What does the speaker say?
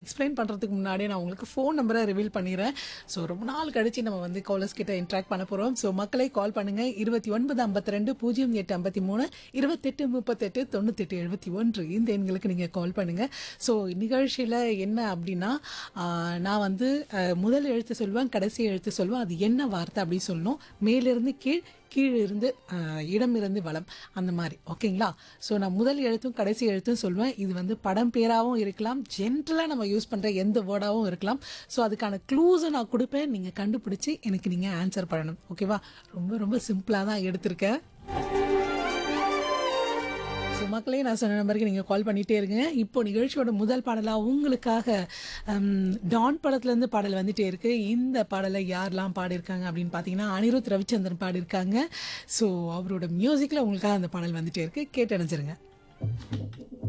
explain பண்ணுறதுக்கு முன்னாடியே நான் உங்களுக்கு ஃபோன் நம்பரை ரிவீல் பண்ணிடுறேன் ஸோ ரொம்ப நாள் கழிச்சு நம்ம வந்து காலர்ஸ் கிட்ட இன்ட்ராக்ட் பண்ண போகிறோம் ஸோ மக்களை கால் பண்ணுங்க இருபத்தி ஒன்பது ஐம்பத்தி ரெண்டு பூஜ்ஜியம் எட்டு ஐம்பத்தி மூணு இருபத்தெட்டு முப்பத்தெட்டு தொண்ணூத்தெட்டு எழுபத்தி ஒன்று இந்த எண்களுக்கு நீங்கள் கால் பண்ணுங்க ஸோ நிகழ்ச்சியில் என்ன அப்படின்னா ஆஹ், நான் வந்து அஹ், முதல் எழுத்து சொல்லுவேன் கடைசி எழுத்து சொல்லுவேன் அது என்ன வார்த்தை அப்படின்னு சொல்லணும் மேலிருந்து கீழ் கீழ் இருந்து ஆஹ், இடம் இருந்து வலம் அந்த மாதிரி ஓகேங்களா ஸோ நான் முதல் எழுத்தும் கடைசி எழுத்தும் சொல்லுவேன் இது வந்து படம் பேராகவும் இருக்கலாம் ஜென்ரலாக நம்ம யூஸ் பண்ணுற எந்த வேர்டாகவும் இருக்கலாம் ஸோ அதுக்கான க்ளூஸை நான் கொடுப்பேன் நீங்கள் கண்டுபிடிச்சி எனக்கு நீங்கள் ஆன்சர் பண்ணணும் ஓகேவா ரொம்ப ரொம்ப சிம்பிளாக தான் எடுத்திருக்கேன் ஸோ மக்களே நான் சொன்ன நம்பருக்கு நீங்கள் கால் பண்ணிகிட்டே இருங்க இப்போ நிகழ்ச்சியோட முதல் பாடலாக உங்களுக்காக ஹம், டான் படத்துலேருந்து பாடல் வந்துட்டே இருக்கு இந்த பாடலை யாரெல்லாம் பாடியிருக்காங்க அப்படின்னு பார்த்தீங்கன்னா அனிருத் ரவிச்சந்திரன் பாடியிருக்காங்க ஸோ அவரோட மியூசிக்கில் உங்களுக்காக அந்த பாடல் வந்துட்டே இருக்கு கேட்டு அணைஞ்சிருங்க